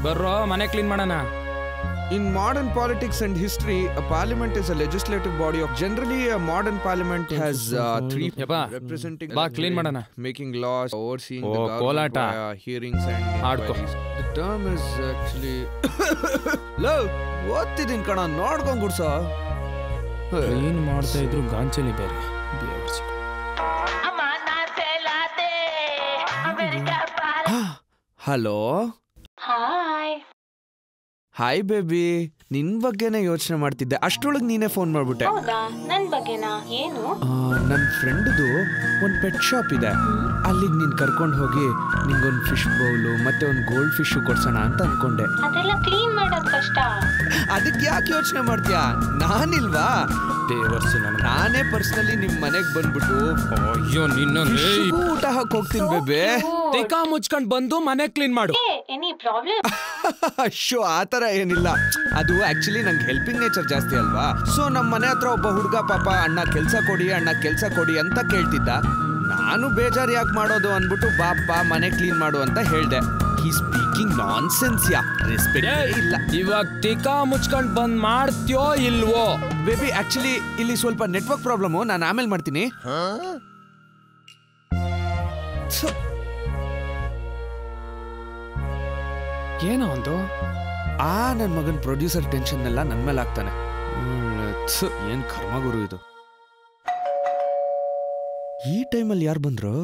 ಬರ್ರೋ ಮನೆ ಕ್ಲೀನ್ ಮಾಡೋಣ In modern politics and history, a parliament is a legislative body of. Generally, a modern parliament has uh, three ಯಪ್ಪ, representing. ಬಾ clean ಮಾಡೋಣ Making laws, overseeing ಓ, the government ಕೋಲಾಟ. via hearings and ಆಡ್ಕೊ. inquiries. The term is actually. Love ಓದ್ತಿದ್ದೀನಿ ಕಣ ನೋಡ್ಕೊಂಡ್ ಗುಡ್ಸ ಕ್ಲೀನ್ ಮಾಡ್ತಾ ಇದ್ರು ಗಾಂಚಲಿ ಬೇರೆ ಬೇವರ್ಸಿ. ಹಲೋ ಹಾಯ್ ಹಾಯ್ ಬೇಬಿ ನಿನ್ ಬಗ್ಗೆನೇ ಯೋಚನೆ ಮಾಡ್ತಿದ್ದೆ ಅಷ್ಟರೊಳಗೆ ನೀನೇ ಫೋನ್ ಮಾಡ್ಬಿಟ್ಟೆ ಹೌದಾ ನನ್ ಬಗ್ಗೆನಾ ಏನು ನನ್ನ ಫ್ರೆಂಡ್ದು ಒಂದು ಪೆಟ್ ಶಾಪ್ ಇದೆ ಅಲ್ಲಿಗೆ ನೀನು ಕರ್ಕೊಂಡು ಹೋಗಿ ನಿಂಗೊಂದು ಫಿಶ್ ಬೌಲು ಮತ್ತೆ ಒಂದು ಗೋಲ್ಡ್ ಫಿಶ್ ಕೊಡ್ಸೋಣ ಅಂತ ಅನ್ಕೊಂಡೆ ಅದೆಲ್ಲ ಕ್ಲೀನ್ ಮಾಡೋದ್ ಕಷ್ಟ ಅದಕ್ಕೆ ಯಾಕೆ ಯೋಚನೆ ಮಾಡ್ತೀಯಾ ನಾನಿಲ್ವಾ ಬೇವರ್ಸಿ ನನ್ನ ನಾನೇ ಪರ್ಸನಲಿ ನಿಮ್ ಮನೆಗ್ ಬಂದ್ಬಿಟ್ಟು ಅಯ್ಯೋ ನಿನ್ನ ಫಿಶ್ಗೂ ಊಟ ಹಾಕಿ ಹೋಗ್ತೀನಿ ಬೇಬೆ ತಿಕಾ ಮುಚ್ಕೊಂಡ್ ಬಂದು ಮನೆ ಕ್ಲೀನ್ ಮಾಡು ಎನಿ ಪ್ರಾಬ್ಲಮ್ ಅಶ್ಶೋ ಆ ಥರ ಏನಿಲ್ಲ ಅದು ಆಕ್ಚುಲಿ ನಂಗೆ ಹೆಲ್ಪಿಂಗ್ ನೇಚರ್ ಜಾಸ್ತಿ ಅಲ್ವಾ ಸೊ ನಮ್ಮ ಮನೆ ಹತ್ರ ಒಬ್ಬ ಹುಡುಗ ಪಾಪ ಅಣ್ಣ ಕೆಲ್ಸ ಕೊಡಿ ಅಣ್ಣ ಕೆಲ್ಸ ಕೊಡಿ ಅಂತ ಕೇಳ್ತಿದ್ದ ನಾನು ಬೇಜಾರು ಯಾಕೆ ಮಾಡೋದು ಅಂದ್ಬಿಟ್ಟು ಬಾಪ್ಪ ಮನೆ ಕ್ಲೀನ್ ಮಾಡು ಅಂತ ಹೇಳ್ದೆ ಈ ಸ್ಪೀಕಿಂಗ್ ನಾನ್ ಸೆನ್ಸ್ ಯಾ ರೆಸ್ಪೆಕ್ಟ್ ಇಲ್ಲ ಇವಾಗ ತಿಕಾ ಮುಚ್ಕೊಂಡ್ ಬಂದ್ ಮಾಡ್ತ್ಯೋ ಇಲ್ವೋ ಬೇಬಿ ಆಕ್ಚುಲಿ ಇಲ್ಲಿ ಸ್ವಲ್ಪ ನೆಟ್ವರ್ಕ್ ಪ್ರಾಬ್ಲಮ್ ನಾನು ಆಮೇಲೆ ಮಾಡ್ತೀನಿ ಛೆ, ಏನೋ ಒಂದು ಆ ನನ್ನ ಮಗನ್ ಪ್ರೊಡ್ಯೂಸರ್ ಟೆನ್ಷನ್ ಎಲ್ಲ ನನ್ನ ಮೇಲೆ ಆಗ್ತಾನೆ ಒಳ್ಳೆ ಛೆ, ಏನ್ ಕರ್ಮ ಗುರು ಇದು ಈ ಟೈಮಲ್ಲಿ ಯಾರು ಬಂದ್ರು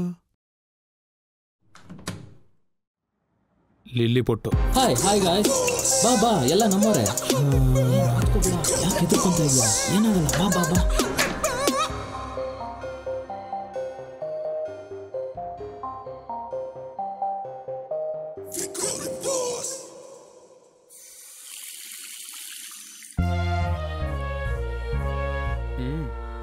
ಲಿಲ್ಲಿ ಪೊಟ್ಟು ಹಾಯ್ ಹಾಯ್ ಗಾಯ್ಸ್ ಬಾ ಬಾ ಎಲ್ಲ ನಮ್ಮೋರೆ ಯಾಕೆ ಹೆದರ್ಕೊಂತ ಇದೆಯಾ ಏನಾಗಲ್ಲ ಬಾ ಬಾ ಬಾ ಹ್ಮ್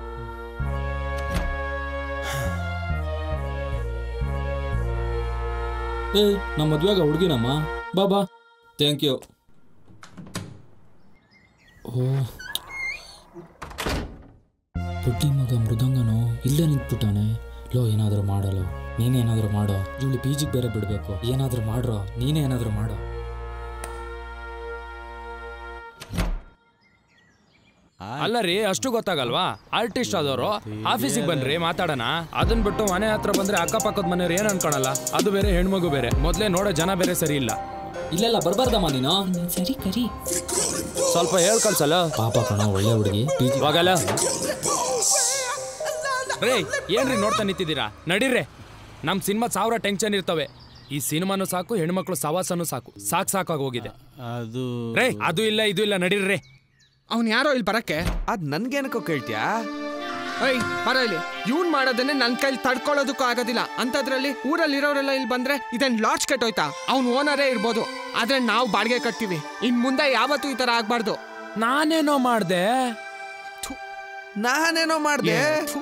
ಏ ನಮ್ಮ ಮದ್ವೆಗ ಹುಡುಗಿನಮ್ಮ ಬಾ ಬಾ ಥ್ಯಾಂಕ್ ಯು ಓ ಪುಟ್ಟಿ ಮಗ ಮೃದಂಗನು ಇಲ್ಲೇ ನಿಂತ್ಬಿಟ್ಟಾನೆ ಲೋ ಏನಾದರೂ ಮಾಡಲು ನೀನೇನಾದರೂ ಮಾಡೋ ಇವಳು ಪಿ ಜಿಗೆ ಬೇರೆ ಬಿಡಬೇಕು ಏನಾದರೂ ಮಾಡ್ರೋ ನೀನೇ ಏನಾದರೂ ಮಾಡೋ ಅಲ್ಲ ರೀ ಅಷ್ಟು ಗೊತ್ತಾಗಲ್ವಾ ಆರ್ಟಿಸ್ಟ್ ಆದವರು ಆಫೀಸಿಗೆ ಬನ್ರಿ ಮಾತಾಡೋಣ ಅದನ್ ಬಿಟ್ಟು ಮನೆ ಹತ್ರ ಬಂದ್ರೆ ಅಕ್ಕಪಕ್ಕದ ಮನೆಯವ್ರು ಏನ್ ಅನ್ಕೊಳಲ್ಲ ಅದು ಬೇರೆ ಹೆಣ್ಮಗು ಬೇರೆ ಮೊದ್ಲೇ ನೋಡೋ ಜನ ಬೇರೆ ಸರಿ ಇಲ್ಲ ಇಲ್ಲೆಲ್ಲ ಬರ್ಬಾರ್ದಮ್ಮ ನೀನು ಸರಿ ಕರಿ ಸ್ವಲ್ಪ ಹೇಳ್ ಕಳ್ಸಲ್ಲ ಪಾಪ ಕಣ ಒಳ್ಳೆ ಹುಡುಗಿ ಪಿ ಜಿ ಹೋಗಲ್ಲ ರೇ ಏನ್ರಿ ನೋಡ್ತಾ ನಿಂತಿದ್ದೀರಾ ನಡೀರ್ರೆ ನಮ್ ಸಿನಿಮಾ ಸಾವಿರ ಟೆನ್ಷನ್ ಇರ್ತವೆ ಈ ಸಿನಿಮಾನು ಸಾಕು ಹೆಣ್ಮಕ್ಳು ಸವಾಸನು ಸಾಕು ಸಾಕ್ ಸಾಕಾಗಿ ಹೋಗಿದೆ ಅದು ರೇ ಅದು ಇಲ್ಲ ಇದು ಇಲ್ಲ ನಡೀರ್ರೆ ಅವ್ನು ಯಾರೋ ಇಲ್ಲಿ ಬರಕ್ಕೆ ಅದ್ ನನ್ಗೇನಕ್ಕೋ ಕೇಳ್ತ್ಯಾ ಏಯ್ ಬರ ಇಲ್ಲಿ ಇವ್ನ್ ಮಾಡೋದನ್ನೇ ನನ್ನ ಕೈಲಿ ತಡ್ಕೊಳ್ಳೋದಕ್ಕೂ ಆಗೋದಿಲ್ಲ ಅಂತದ್ರಲ್ಲಿ ಊರಲ್ಲಿ ಇರೋರೆಲ್ಲ ಇಲ್ಲಿ ಬಂದ್ರೆ ಇದನ್ ಲಾಡ್ಜ್ ಕಟ್ಟೋಯ್ತಾ ಅವ್ನ್ ಓನರೇ ಇರ್ಬೋದು ಆದ್ರೆ ನಾವು ಬಾಡಿಗೆ ಕಟ್ತೀವಿ ಇನ್ ಮುಂದೆ ಯಾವತ್ತೂ ಈ ತರ ಆಗ್ಬಾರ್ದು ನಾನೇನೋ ಮಾಡ್ದೆ ನಾನೇನೋ ಮಾಡ್ದೆ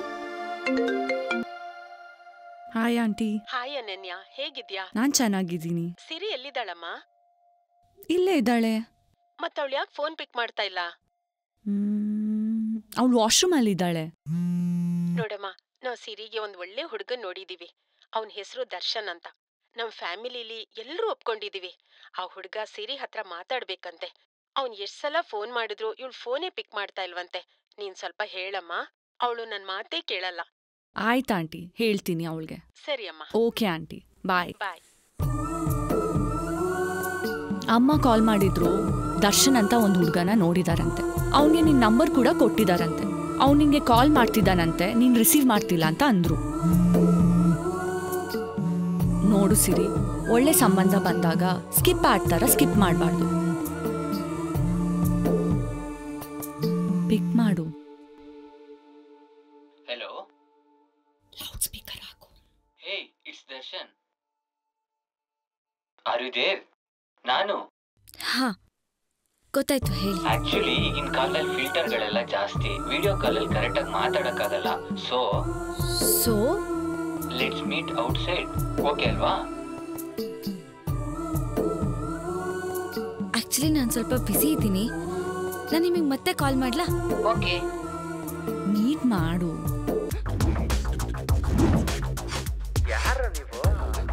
ಹಾಯ್ ಆಂಟಿ ಹಾಯ್ ಅನನ್ಯ ಹೇಗಿದ್ಯಾ ನಾನ್ ಚೆನ್ನಾಗಿದ್ದೀನಿ ಸಿರಿ ಎಲ್ಲಿದ್ದಾಳಮ್ಮ ಇಲ್ಲೇ ಇದ್ದಾಳೆ ಮತ್ತವಳು ಯಾಕೆ ಫೋನ್ ಪಿಕ್ ಮಾಡ್ತಾ ಇಲ್ಲ ಅವಳು ವಾಶ್ರೂಮ್ ಅಲ್ಲಿ ಇದ್ದಾಳೆ ನೋಡಮ್ಮ ನಾವು ಸಿರಿಗೆ ಒಂದ್ ಒಳ್ಳೆ ಹುಡುಗನ್ ನೋಡಿದೀವಿ ಅವನ ಹೆಸರು ದರ್ಶನ್ ಅಂತ ನಮ್ ಫ್ಯಾಮಿಲಿಲಿ ಎಲ್ಲರೂ ಒಪ್ಕೊಂಡಿದೀವಿ ಆ ಹುಡುಗ ಸಿರಿ ಹತ್ರ ಮಾತಾಡ್ಬೇಕಂತೆ ಅವ್ನ್ ಎಷ್ಟ್ ಸಲ ಫೋನ್ ಮಾಡಿದ್ರು ಇವಳು ಫೋನೇ ಪಿಕ್ ಮಾಡ್ತಾ ಇಲ್ವಂತೆ ನೀನ್ ಸ್ವಲ್ಪ ಹೇಳಮ್ಮ ಅವಳು ನನ್ ಮಾತೇ ಕೇಳಲ್ಲ ಆಯ್ತಾ ಆಂಟಿ ಹೇಳ್ತೀನಿ ಅವಳಿಗೆ ಸರಿ ಅಮ್ಮ ಓಕೆ ಆಂಟಿ ಬಾಯ್ ಬಾಯ್ ಅಮ್ಮ ಕಾಲ್ ಮಾಡಿದ್ರು ದರ್ಶನ್ ಅಂತ ಒಂದು ಹುಡುಗನ ನೋಡಿದಾರಂತೆ ಅವನಿಗೆ ನಿನ್ ನಂಬರ್ ಕೂಡ ಕೊಟ್ಟಿದಾರಂತೆ ಅವ್ನು ನಿಂಗೆ ಕಾಲ್ ಮಾಡ್ತಿದ್ದಾನಂತೆ ನೀನ್ ರಿಸೀವ್ ಮಾಡ್ತಿಲ್ಲ ಅಂತ ಅಂದ್ರು ನೋಡು ಸಿರಿ ಒಳ್ಳೆ ಸಂಬಂಧ ಬಂದಾಗ ಸ್ಕಿಪ್ ಆಡ್ತಾರ ಸ್ಕಿಪ್ ಮಾಡಬಾರ್ದು ಪಿಕ್ ಮಾಡು ಹೆಲೋ ಲೌಡ್ ಸ್ಪೀಕರ್ ಹಾಕು hey it's Darshan are you Dev ನಾನು ಹಾ ಗೊತ್ತಾಯ್ತು ಹೇಳಿ ಆಕ್ಚುಲಿ ಈಗಿನ ಕಾಲದಲ್ಲಿ ಫಿಲ್ಟರ್ಗಳೆಲ್ಲ ಜಾಸ್ತಿ ವಿಡಿಯೋ ಕಾಲಲ್ಲಿ ಕರೆಕ್ಟಾಗಿ ಮಾತಾಡಕ್ಕಾಗಲ್ಲ so so let's meet outside okay ಅಲ್ವಾ ಆಕ್ಚುಲಿ ನಾನು ಸ್ವಲ್ಪ ಬ್ಯುಸಿ ಇದ್ದೀನಿ ನಾನು ನಿಮಗೆ ಮತ್ತೆ ಕಾಲ್ ಮಾಡ್ಲಾ ಓಕೆ ಮೀಟ್ ಮಾಡು